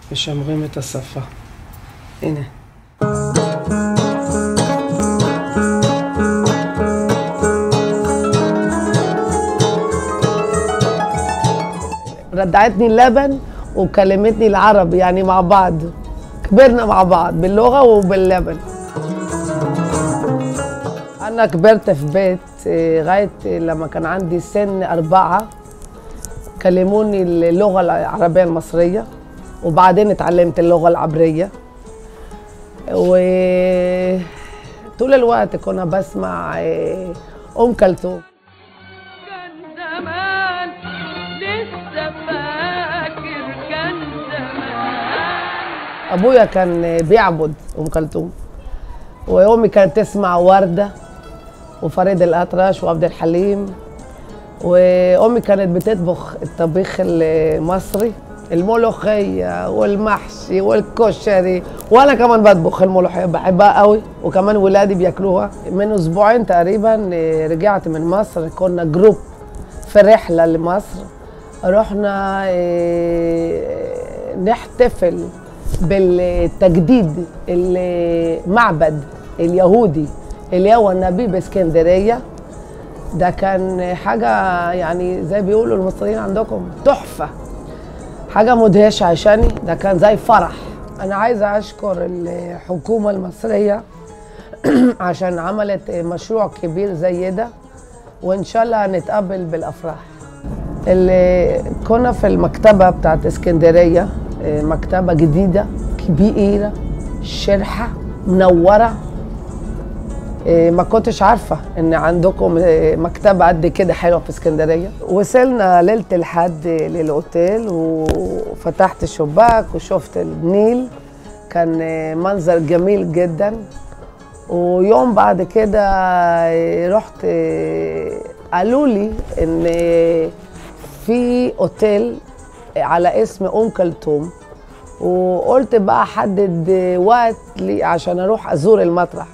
משמרים את השפה. הנה. رضعتني اللبن وكلمتني العربي يعني مع بعض كبرنا مع بعض باللغة وباللبن أنا كبرت في بيت آه، لغاية لما كان عندي سن أربعة كلموني اللغة العربية المصرية وبعدين اتعلمت اللغة العبرية وطول الوقت كنا بسمع آه، أم كلثوم كان زمان لسه فاكر كان زمان ابويا كان بيعبد ام كلثوم وامي كانت تسمع ورده وفريد الاطرش وعبد الحليم وامي كانت بتطبخ الطبيخ المصري الملوخيه والمحشي والكشري وانا كمان بطبخ الملوخيه بحبها قوي وكمان ولادي بياكلوها من اسبوعين تقريبا آه، رجعت من مصر كنا جروب في رحله لمصر رحنا آه، نحتفل بالتجديد المعبد اليهودي اللي هو النبي باسكندريه ده كان حاجه يعني زي بيقولوا المصريين عندكم تحفه حاجه مدهشه عشاني ده كان زي فرح انا عايزه اشكر الحكومه المصريه عشان عملت مشروع كبير زي ده وان شاء الله هنتقابل بالافراح اللي كنا في المكتبه بتاعت اسكندريه آه، مكتبه جديده كبيره شرحه منوره آه، ما كنتش عارفه ان عندكم آه، مكتبه قد كده حلوه في اسكندريه وصلنا ليله الحد للاوتيل وفتحت الشباك وشفت النيل كان آه، منظر جميل جدا ويوم بعد كده آه، رحت آه، قالوا لي ان آه، في اوتيل على اسم ام كلثوم وقلت بقى احدد وقت لي عشان اروح ازور المطرح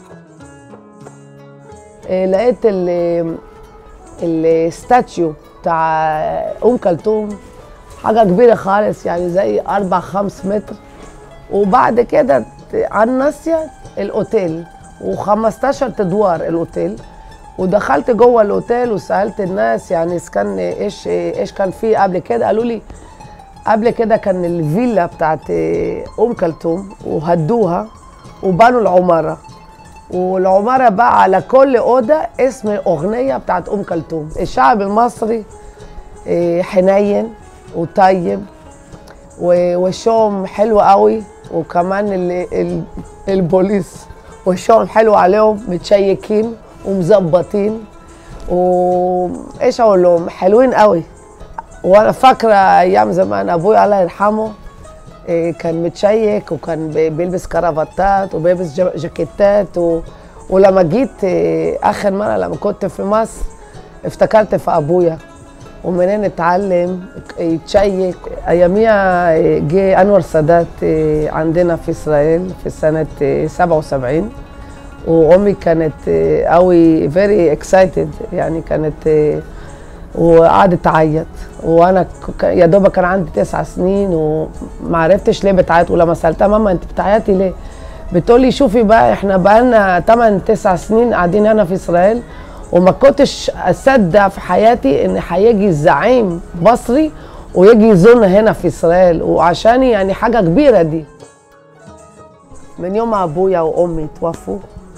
إيه، لقيت ال الستاتيو بتاع ام كلثوم حاجه كبيره خالص يعني زي أربع خمس متر وبعد كده على الناصيه الاوتيل و15 ادوار الاوتيل ودخلت جوه الاوتيل وسالت الناس يعني إذا كان ايش ايش كان فيه قبل كده قالوا لي قبل كده كان الفيلا بتاعت ام كلثوم وهدوها وبنوا العماره والعماره بقى على كل اوضه اسم الاغنيه بتاعت ام كلثوم الشعب المصري إيه، حنين وطيب و- وشهم حلو قوي وكمان ال- ال- البوليس وشهم حلو عليهم متشيكين ومظبطين وايش اقول لهم حلوين قوي وانا فاكره ايام زمان ابويا الله يرحمه إيه، كان متشيك وكان بي- بيلبس كرافتات وبيلبس جا- جاكيتات و... ولما جيت إيه، اخر مره لما كنت في مصر افتكرت في ابويا ومنين اتعلم يتشيك اياميها إيه، جه انور سادات إيه، عندنا في اسرائيل في سنه إيه، 77 وامي كانت إيه، قوي فيري اكسايتد يعني كانت إيه، وقعدت تعيط وانا ك- يا دوبك كان عندي تسع سنين وما عرفتش ليه بتعيط ولما سالتها ماما انت بتعيطي ليه؟ بتقولي شوفي بقى احنا بقالنا 8 9 سنين قاعدين هنا في اسرائيل وما كنتش اصدق في حياتي ان هيجي زعيم مصري ويجي يزورنا هنا في اسرائيل وعشاني يعني حاجه كبيره دي من يوم ما ابويا وامي توفوا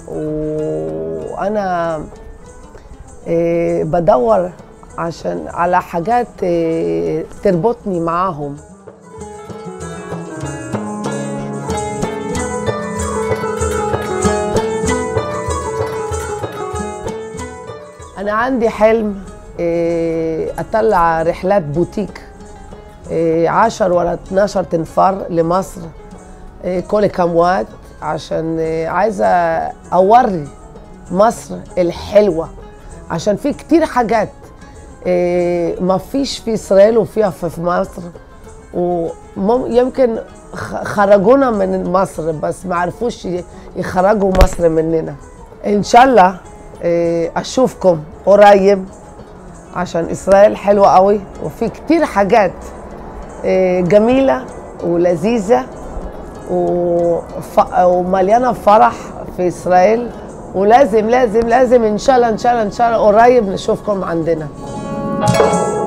وانا إيه، بدور عشان على حاجات إيه، تربطني معاهم أنا عندي حلم إيه، أطلع رحلات بوتيك إيه، 10 ولا 12 تنفار لمصر إيه، كل كام وقت عشان إيه، عايزة أوري مصر الحلوة عشان في كتير حاجات إيه، ما فيش في إسرائيل وفيها في في مصر ويمكن خرجونا من مصر بس ما عرفوش ي- يخرجوا مصر مننا إن شاء الله إيه، أشوفكم قريب عشان إسرائيل حلوة قوي وفي كتير حاجات إيه، جميلة ولذيذه وف... ومليانه فرح في اسرائيل ولازم لازم لازم ان شاء الله ان شاء الله ان شاء الله قريب نشوفكم عندنا